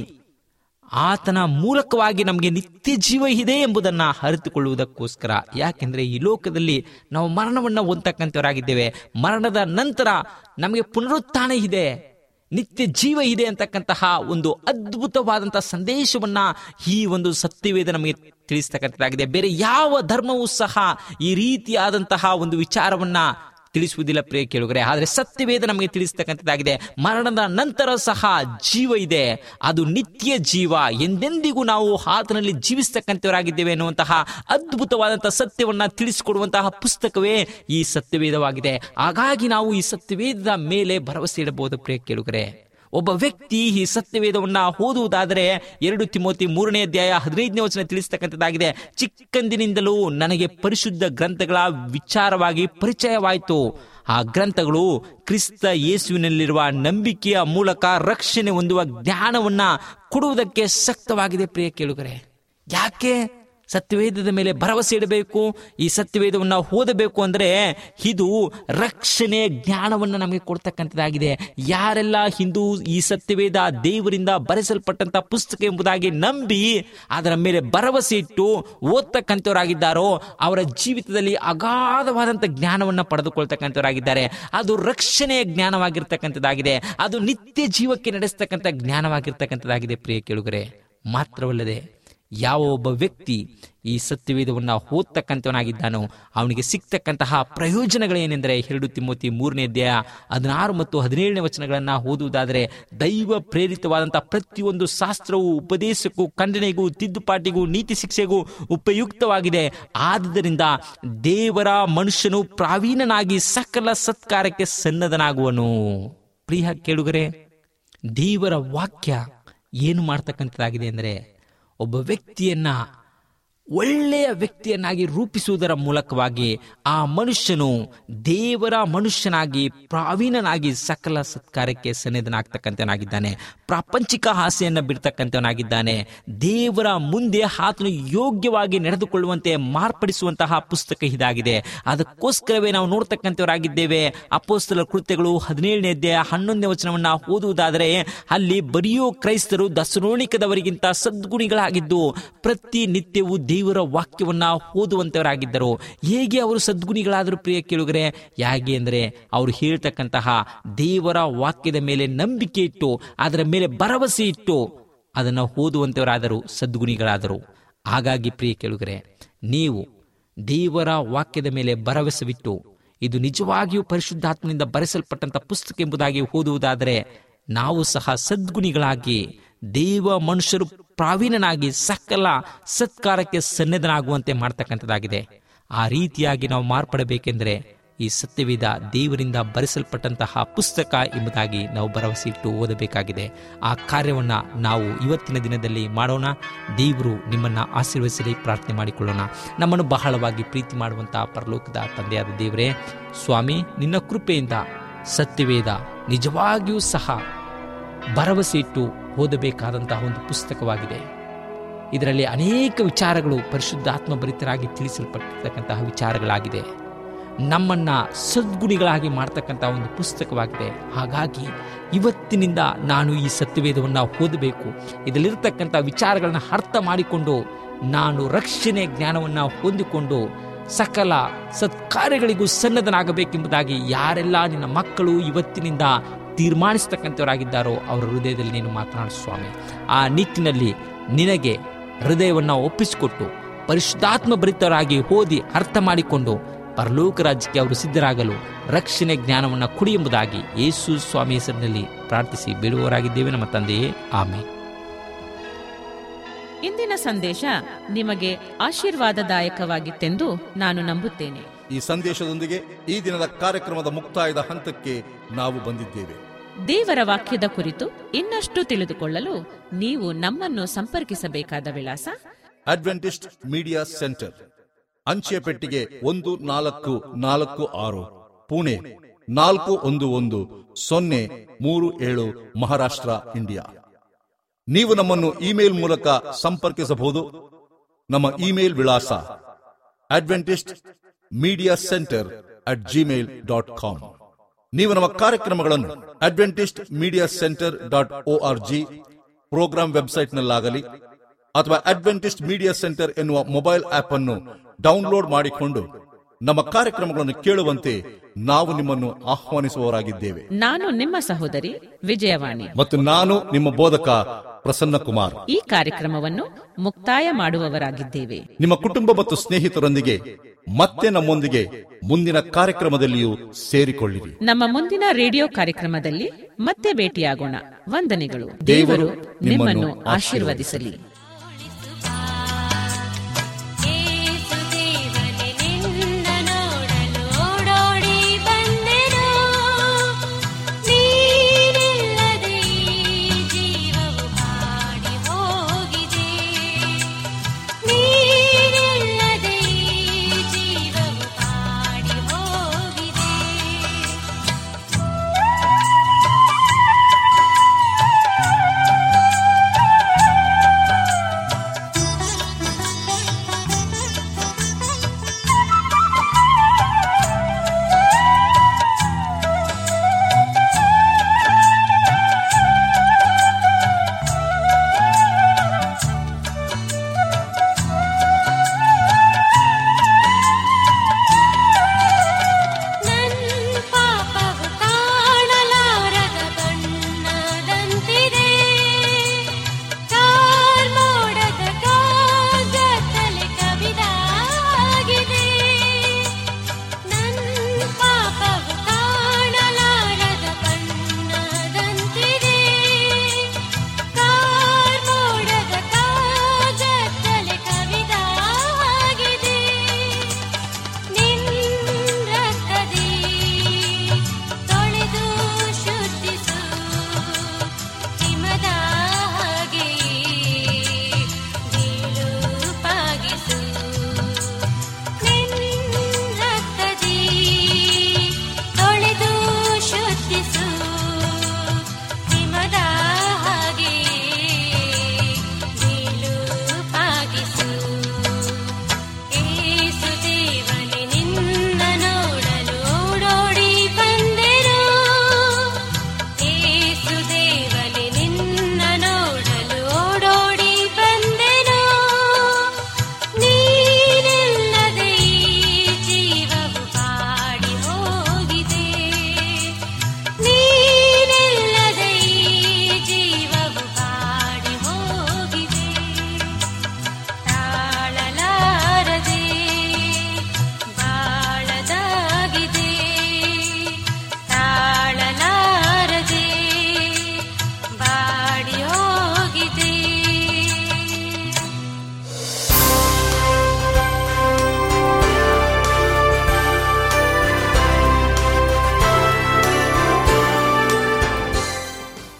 ಆತನ ಮೂಲಕವಾಗಿ ನಮಗೆ ನಿತ್ಯ ಜೀವ ಇದೆ ಎಂಬುದನ್ನ ಅರಿತುಕೊಳ್ಳುವುದಕ್ಕೋಸ್ಕರ ಯಾಕೆಂದ್ರೆ ಈ ಲೋಕದಲ್ಲಿ ನಾವು ಮರಣವನ್ನ ಹೊಂದಕ್ಕಂಥವರಾಗಿದ್ದೇವೆ ಮರಣದ ನಂತರ ನಮಗೆ ಪುನರುತ್ಥಾನ ಇದೆ ನಿತ್ಯ ಜೀವ ಇದೆ ಅಂತಕ್ಕಂತಹ ಒಂದು ಅದ್ಭುತವಾದಂತಹ ಸಂದೇಶವನ್ನ ಈ ಒಂದು ಸತ್ಯವೇದ ನಮಗೆ ತಿಳಿಸ್ತಕ್ಕಂಥದ್ದಾಗಿದೆ ಬೇರೆ ಯಾವ ಧರ್ಮವೂ ಸಹ ಈ ರೀತಿಯಾದಂತಹ ಒಂದು ವಿಚಾರವನ್ನ ತಿಳಿಸುವುದಿಲ್ಲ ಪ್ರಿಯ ಕೇಳುಗರೆ ಆದರೆ ಸತ್ಯವೇದ ನಮಗೆ ತಿಳಿಸ್ತಕ್ಕಂಥದ್ದಾಗಿದೆ ಮರಣದ ನಂತರ ಸಹ ಜೀವ ಇದೆ ಅದು ನಿತ್ಯ ಜೀವ ಎಂದೆಂದಿಗೂ ನಾವು ಆತನಲ್ಲಿ ಜೀವಿಸ್ತಕ್ಕಂಥವರಾಗಿದ್ದೇವೆ ಎನ್ನುವಂತಹ ಅದ್ಭುತವಾದಂತಹ ಸತ್ಯವನ್ನ ತಿಳಿಸಿಕೊಡುವಂತಹ ಪುಸ್ತಕವೇ ಈ ಸತ್ಯವೇದವಾಗಿದೆ ಹಾಗಾಗಿ ನಾವು ಈ ಸತ್ಯವೇದದ ಮೇಲೆ ಭರವಸೆ ಇಡಬಹುದು ಪ್ರಿಯ ಕೇಳುಗರೆ ಒಬ್ಬ ವ್ಯಕ್ತಿ ಈ ಸತ್ಯವೇದವನ್ನ ಓದುವುದಾದರೆ ಎರಡು ತಿಮೋತಿ ಮೂರನೇ ಅಧ್ಯಾಯ ಹದಿನೈದನೇ ವಚನ ತಿಳಿಸ್ತಕ್ಕಂಥದ್ದಾಗಿದೆ ಚಿಕ್ಕಂದಿನಿಂದಲೂ ನನಗೆ ಪರಿಶುದ್ಧ ಗ್ರಂಥಗಳ ವಿಚಾರವಾಗಿ ಪರಿಚಯವಾಯಿತು ಆ ಗ್ರಂಥಗಳು ಕ್ರಿಸ್ತ ಯೇಸುವಿನಲ್ಲಿರುವ ನಂಬಿಕೆಯ ಮೂಲಕ ರಕ್ಷಣೆ ಹೊಂದುವ ಜ್ಞಾನವನ್ನ ಕೊಡುವುದಕ್ಕೆ ಶಕ್ತವಾಗಿದೆ ಪ್ರಿಯ ಕೇಳುಗರೆ ಯಾಕೆ ಸತ್ಯವೇದದ ಮೇಲೆ ಭರವಸೆ ಇಡಬೇಕು ಈ ಸತ್ಯವೇದವನ್ನ ಓದಬೇಕು ಅಂದ್ರೆ ಇದು ರಕ್ಷಣೆಯ ಜ್ಞಾನವನ್ನು ನಮಗೆ ಕೊಡ್ತಕ್ಕಂಥದ್ದಾಗಿದೆ ಯಾರೆಲ್ಲ ಹಿಂದೂ ಈ ಸತ್ಯವೇದ ದೇವರಿಂದ ಬರೆಸಲ್ಪಟ್ಟಂತ ಪುಸ್ತಕ ಎಂಬುದಾಗಿ ನಂಬಿ ಅದರ ಮೇಲೆ ಭರವಸೆ ಇಟ್ಟು ಓದ್ತಕ್ಕಂಥವರಾಗಿದ್ದಾರೋ ಅವರ ಜೀವಿತದಲ್ಲಿ ಅಗಾಧವಾದಂಥ ಜ್ಞಾನವನ್ನ ಪಡೆದುಕೊಳ್ತಕ್ಕಂಥವರಾಗಿದ್ದಾರೆ ಅದು ರಕ್ಷಣೆಯ ಜ್ಞಾನವಾಗಿರ್ತಕ್ಕಂಥದ್ದಾಗಿದೆ ಅದು ನಿತ್ಯ ಜೀವಕ್ಕೆ ನಡೆಸ್ತಕ್ಕಂಥ ಜ್ಞಾನವಾಗಿರ್ತಕ್ಕಂಥದ್ದಾಗಿದೆ ಪ್ರಿಯ ಕೇಳುಗರೆ ಮಾತ್ರವಲ್ಲದೆ ಯಾವ ಒಬ್ಬ ವ್ಯಕ್ತಿ ಈ ಸತ್ಯವೇದವನ್ನ ಓದ್ತಕ್ಕಂಥವನಾಗಿದ್ದಾನೋ ಅವನಿಗೆ ಸಿಗ್ತಕ್ಕಂತಹ ಪ್ರಯೋಜನಗಳೇನೆಂದರೆ ಎರಡು ತಿಮ್ಮತಿ ಮೂರನೇ ಅಧ್ಯಾಯ ಹದಿನಾರು ಮತ್ತು ಹದಿನೇಳನೇ ವಚನಗಳನ್ನ ಓದುವುದಾದರೆ ದೈವ ಪ್ರೇರಿತವಾದಂತಹ ಪ್ರತಿಯೊಂದು ಶಾಸ್ತ್ರವು ಉಪದೇಶಕ್ಕೂ ಖಂಡನೆಗೂ ತಿದ್ದುಪಾಟಿಗೂ ನೀತಿ ಶಿಕ್ಷೆಗೂ ಉಪಯುಕ್ತವಾಗಿದೆ ಆದುದರಿಂದ ದೇವರ ಮನುಷ್ಯನು ಪ್ರಾವೀಣನಾಗಿ ಸಕಲ ಸತ್ಕಾರಕ್ಕೆ ಸನ್ನದನಾಗುವನು ಪ್ರಿಯ ಕೇಳುಗರೆ ದೇವರ ವಾಕ್ಯ ಏನು ಮಾಡ್ತಕ್ಕಂಥದ್ದಾಗಿದೆ ಅಂದರೆ ಒಬ್ಬ ವ್ಯಕ್ತಿಯನ್ನ ಒಳ್ಳೆಯ ವ್ಯಕ್ತಿಯನ್ನಾಗಿ ರೂಪಿಸುವುದರ ಮೂಲಕವಾಗಿ ಆ ಮನುಷ್ಯನು ದೇವರ ಮನುಷ್ಯನಾಗಿ ಪ್ರಾವೀಣನಾಗಿ ಸಕಲ ಸತ್ಕಾರ್ಯಕ್ಕೆ ಸನ್ನಿಧನಾಗ್ತಕ್ಕಂಥವನಾಗಿದ್ದಾನೆ ಪ್ರಾಪಂಚಿಕ ಆಸೆಯನ್ನು ಬಿಡ್ತಕ್ಕಂಥವನಾಗಿದ್ದಾನೆ ದೇವರ ಮುಂದೆ ಆತನು ಯೋಗ್ಯವಾಗಿ ನಡೆದುಕೊಳ್ಳುವಂತೆ ಮಾರ್ಪಡಿಸುವಂತಹ ಪುಸ್ತಕ ಇದಾಗಿದೆ ಅದಕ್ಕೋಸ್ಕರವೇ ನಾವು ನೋಡ್ತಕ್ಕಂಥವರಾಗಿದ್ದೇವೆ ಅಪೋಸ್ತಲ ಕೃತ್ಯಗಳು ಹದಿನೇಳನೇ ಅಧ್ಯಾಯ ಹನ್ನೊಂದನೇ ವಚನವನ್ನ ಓದುವುದಾದರೆ ಅಲ್ಲಿ ಬರಿಯೋ ಕ್ರೈಸ್ತರು ದಸರೋಣಿಕದವರಿಗಿಂತ ಸದ್ಗುಣಿಗಳಾಗಿದ್ದು ಪ್ರತಿನಿತ್ಯವೂ ದೇವರ ವಾಕ್ಯವನ್ನ ಓದುವಂತವರಾಗಿದ್ದರು ಹೇಗೆ ಅವರು ಸದ್ಗುಣಿಗಳಾದರೂ ಪ್ರಿಯ ಕೇಳುಗರೆ ಹೇಗೆ ಅಂದರೆ ಅವರು ಹೇಳ್ತಕ್ಕಂತಹ ದೇವರ ವಾಕ್ಯದ ಮೇಲೆ ನಂಬಿಕೆ ಇಟ್ಟು ಅದರ ಮೇಲೆ ಭರವಸೆ ಇಟ್ಟು ಅದನ್ನು ಓದುವಂತವರಾದರು ಸದ್ಗುಣಿಗಳಾದರು ಹಾಗಾಗಿ ಪ್ರಿಯ ಕೇಳುಗರೆ ನೀವು ದೇವರ ವಾಕ್ಯದ ಮೇಲೆ ಭರವಸೆವಿಟ್ಟು ಇದು ನಿಜವಾಗಿಯೂ ಪರಿಶುದ್ಧಾತ್ಮನಿಂದ ಬರೆಸಲ್ಪಟ್ಟಂತ ಪುಸ್ತಕ ಎಂಬುದಾಗಿ ಓದುವುದಾದರೆ ನಾವು ಸಹ ಸದ್ಗುಣಿಗಳಾಗಿ ದೇವ ಮನುಷ್ಯರು ಪ್ರಾವೀಣನಾಗಿ ಸಕಲ ಸತ್ಕಾರಕ್ಕೆ ಸನ್ನದ್ಧನಾಗುವಂತೆ ಮಾಡ್ತಕ್ಕಂಥದ್ದಾಗಿದೆ ಆ ರೀತಿಯಾಗಿ ನಾವು ಮಾರ್ಪಡಬೇಕೆಂದರೆ ಈ ಸತ್ಯವೇದ ದೇವರಿಂದ ಬರೆಸಲ್ಪಟ್ಟಂತಹ ಪುಸ್ತಕ ಎಂಬುದಾಗಿ ನಾವು ಭರವಸೆ ಇಟ್ಟು ಓದಬೇಕಾಗಿದೆ ಆ ಕಾರ್ಯವನ್ನ ನಾವು ಇವತ್ತಿನ ದಿನದಲ್ಲಿ ಮಾಡೋಣ ದೇವರು ನಿಮ್ಮನ್ನ ಆಶೀರ್ವದಿಸಲಿ ಪ್ರಾರ್ಥನೆ ಮಾಡಿಕೊಳ್ಳೋಣ ನಮ್ಮನ್ನು ಬಹಳವಾಗಿ ಪ್ರೀತಿ ಮಾಡುವಂತಹ ಪರಲೋಕದ ತಂದೆಯಾದ ದೇವರೇ ಸ್ವಾಮಿ ನಿನ್ನ ಕೃಪೆಯಿಂದ ಸತ್ಯವೇದ ನಿಜವಾಗಿಯೂ ಸಹ ಭರವಸೆ ಇಟ್ಟು ಓದಬೇಕಾದಂತಹ ಒಂದು ಪುಸ್ತಕವಾಗಿದೆ ಇದರಲ್ಲಿ ಅನೇಕ ವಿಚಾರಗಳು ಪರಿಶುದ್ಧಾತ್ಮ ಭರಿತರಾಗಿ ತಿಳಿಸಲ್ಪಟ್ಟಿರ್ತಕ್ಕಂತಹ ವಿಚಾರಗಳಾಗಿದೆ ನಮ್ಮನ್ನ ಸದ್ಗುಣಿಗಳಾಗಿ ಮಾಡ್ತಕ್ಕಂತಹ ಒಂದು ಪುಸ್ತಕವಾಗಿದೆ ಹಾಗಾಗಿ ಇವತ್ತಿನಿಂದ ನಾನು ಈ ಸತ್ಯವೇದವನ್ನು ಓದಬೇಕು ಇದರಲ್ಲಿರ್ತಕ್ಕಂಥ ವಿಚಾರಗಳನ್ನ ಅರ್ಥ ಮಾಡಿಕೊಂಡು ನಾನು ರಕ್ಷಣೆ ಜ್ಞಾನವನ್ನು ಹೊಂದಿಕೊಂಡು ಸಕಲ ಸತ್ಕಾರ್ಯಗಳಿಗೂ ಸನ್ನದ್ಧನಾಗಬೇಕೆಂಬುದಾಗಿ ಯಾರೆಲ್ಲ ನಿನ್ನ ಮಕ್ಕಳು ಇವತ್ತಿನಿಂದ ತೀರ್ಮಾನಿಸ್ತಕ್ಕಂಥವರಾಗಿದ್ದಾರೋ ಅವರ ಹೃದಯದಲ್ಲಿ ನೀನು ಮಾತನಾಡು ಸ್ವಾಮಿ ಆ ನಿಟ್ಟಿನಲ್ಲಿ ನಿನಗೆ ಹೃದಯವನ್ನು ಒಪ್ಪಿಸಿಕೊಟ್ಟು ಪರಿಶುದ್ಧಾತ್ಮ ಭರಿತರಾಗಿ ಓದಿ ಅರ್ಥ ಮಾಡಿಕೊಂಡು ಪರಲೋಕ ರಾಜ್ಯಕ್ಕೆ ಅವರು ಸಿದ್ಧರಾಗಲು ರಕ್ಷಣೆ ಜ್ಞಾನವನ್ನು ಕುಡಿ ಎಂಬುದಾಗಿ ಯೇಸು ಸ್ವಾಮಿ ಹೆಸರಿನಲ್ಲಿ ಪ್ರಾರ್ಥಿಸಿ ಬೀಳುವವರಾಗಿದ್ದೇವೆ ನಮ್ಮ ತಂದೆಯೇ ಆಮೇಲೆ ಇಂದಿನ ಸಂದೇಶ ನಿಮಗೆ ಆಶೀರ್ವಾದದಾಯಕವಾಗಿತ್ತೆಂದು ನಾನು ನಂಬುತ್ತೇನೆ ಈ ಸಂದೇಶದೊಂದಿಗೆ ಈ ದಿನದ ಕಾರ್ಯಕ್ರಮದ ಮುಕ್ತಾಯದ ಹಂತಕ್ಕೆ ನಾವು ಬಂದಿದ್ದೇವೆ ದೇವರ ವಾಕ್ಯದ ಕುರಿತು ಇನ್ನಷ್ಟು ತಿಳಿದುಕೊಳ್ಳಲು ನೀವು ನಮ್ಮನ್ನು ಸಂಪರ್ಕಿಸಬೇಕಾದ ವಿಳಾಸ ಅಡ್ವೆಂಟಿಸ್ಟ್ ಮೀಡಿಯಾ ಸೆಂಟರ್ ಅಂಚೆ ಪೆಟ್ಟಿಗೆ ಒಂದು ನಾಲ್ಕು ನಾಲ್ಕು ಆರು ಪುಣೆ ನಾಲ್ಕು ಒಂದು ಒಂದು ಸೊನ್ನೆ ಮೂರು ಏಳು ಮಹಾರಾಷ್ಟ್ರ ಇಂಡಿಯಾ ನೀವು ನಮ್ಮನ್ನು ಇಮೇಲ್ ಮೂಲಕ ಸಂಪರ್ಕಿಸಬಹುದು ನಮ್ಮ ಇಮೇಲ್ ವಿಳಾಸ Adventist media centre at Gmail dot com ನೀವು ನಮ್ಮ ಕಾರ್ಯಕ್ರಮಗಳನ್ನು Adventist media centre dot O R G programme ವೆಬ್ಸೈಟ್ನಲ್ಲಾಗಲಿ ಅಥವಾ ಅಡ್ವೆಂಟಿಸ್ಟ್ ಮೀಡಿಯಾ ಸೆಂಟರ್ ಎನ್ನುವ ಮೊಬೈಲ್ ಆಪ್ ಅನ್ನು ಡೌನ್ಲೋಡ್ ಮಾಡಿಕೊಂಡು ನಮ್ಮ ಕಾರ್ಯಕ್ರಮಗಳನ್ನು ಕೇಳುವಂತೆ ನಾವು ನಿಮ್ಮನ್ನು ಆಹ್ವಾನಿಸುವವರಾಗಿದ್ದೇವೆ ನಾನು ನಿಮ್ಮ ಸಹೋದರಿ ವಿಜಯವಾಣಿ ಮತ್ತು ನಾನು ನಿಮ್ಮ ಬೋಧಕ ಪ್ರಸನ್ನ ಕುಮಾರ್ ಈ ಕಾರ್ಯಕ್ರಮವನ್ನು ಮುಕ್ತಾಯ ಮಾಡುವವರಾಗಿದ್ದೇವೆ ನಿಮ್ಮ ಕುಟುಂಬ ಮತ್ತು ಸ್ನೇಹಿತರೊಂದಿಗೆ ಮತ್ತೆ ನಮ್ಮೊಂದಿಗೆ ಮುಂದಿನ ಕಾರ್ಯಕ್ರಮದಲ್ಲಿಯೂ ಸೇರಿಕೊಳ್ಳಿರಿ ನಮ್ಮ ಮುಂದಿನ ರೇಡಿಯೋ ಕಾರ್ಯಕ್ರಮದಲ್ಲಿ ಮತ್ತೆ ಭೇಟಿಯಾಗೋಣ ವಂದನೆಗಳು ದೇವರು ದೇವರು ನಿಮ್ಮನ್ನು ನಿಮ್ಮನ್ನು ಆಶೀರ್ವದಿಸಲಿ